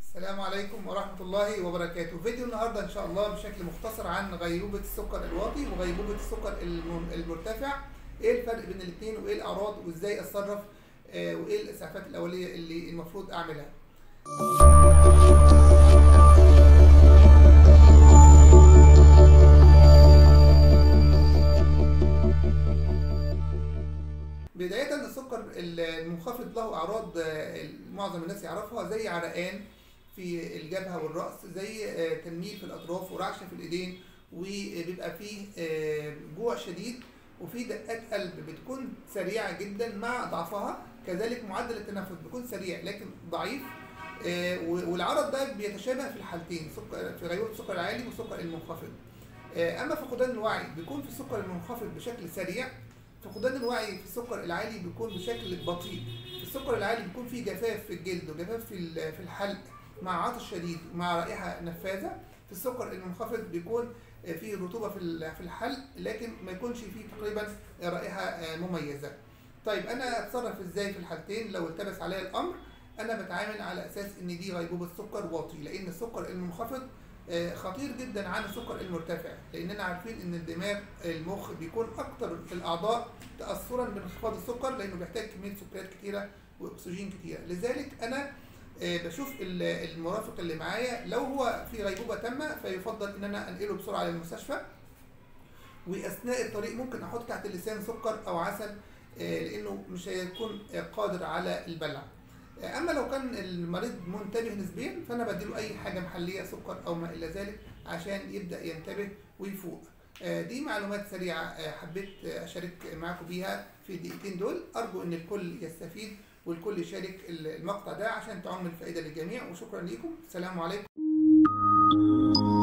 السلام عليكم ورحمة الله وبركاته فيديو النهاردة إن شاء الله بشكل مختصر عن غيبوبة السكر الواطي وغيبوبة السكر الم- المرتفع إيه الفرق بين الاتنين وإيه الأعراض وإزاي أتصرف آه، وإيه الإسعافات الأولية اللي المفروض أعملها بداية السكر المنخفض له أعراض آه، معظم الناس يعرفها زي عرقان في الجبهة والرأس زي آه، تنميل في الأطراف ورعشة في الإيدين وبيبقى فيه آه، جوع شديد وفي دقات قلب بتكون سريعة جدا مع ضعفها كذلك معدل التنفس بيكون سريع لكن ضعيف آه، و- والعرض ده بيتشابه في الحالتين سكر في غيبوبة السكر العالي والسكر المنخفض آه، أما فقدان الوعي بيكون في السكر المنخفض بشكل سريع فقدان الوعي في السكر العالي بيكون بشكل بطيء في السكر العالي بيكون في جفاف في الجلد وجفاف في ال- في الحلق مع عطش شديد ومع رائحة نفاذة في السكر المنخفض بيكون في رطوبة في ال- في الحلق لكن ما يكونش فيه تقريبا رائحة مميزة طيب انا اتصرف ازاي في الحالتين لو التبس عليا الامر انا بتعامل على اساس ان دي غيبوبة سكر واطي لان السكر المنخفض آه، خطير جدا عن السكر المرتفع لاننا عارفين ان الدماغ المخ بيكون اكتر الاعضاء تاثرا بانخفاض السكر لانه بيحتاج كميه سكريات كتيره واكسجين كتيره لذلك انا آه، بشوف ال- المرافق اللي معايا لو هو في غيبوبه تامه فيفضل ان انا انقله بسرعه للمستشفى واثناء الطريق ممكن احط تحت اللسان سكر او عسل آه، لانه مش هيكون آه، قادر على البلع آه، اما لو كان المريض منتبه نسبيا فانا بديله اي حاجه محليه سكر او ما الى ذلك عشان يبدا ينتبه ويفوق آه، دي معلومات سريعه آه، حبيت آه، اشارك معاكم بيها في الدقيقتين دول ارجو ان الكل يستفيد والكل يشارك المقطع ده عشان تعم الفائده للجميع وشكرا لكم السلام عليكم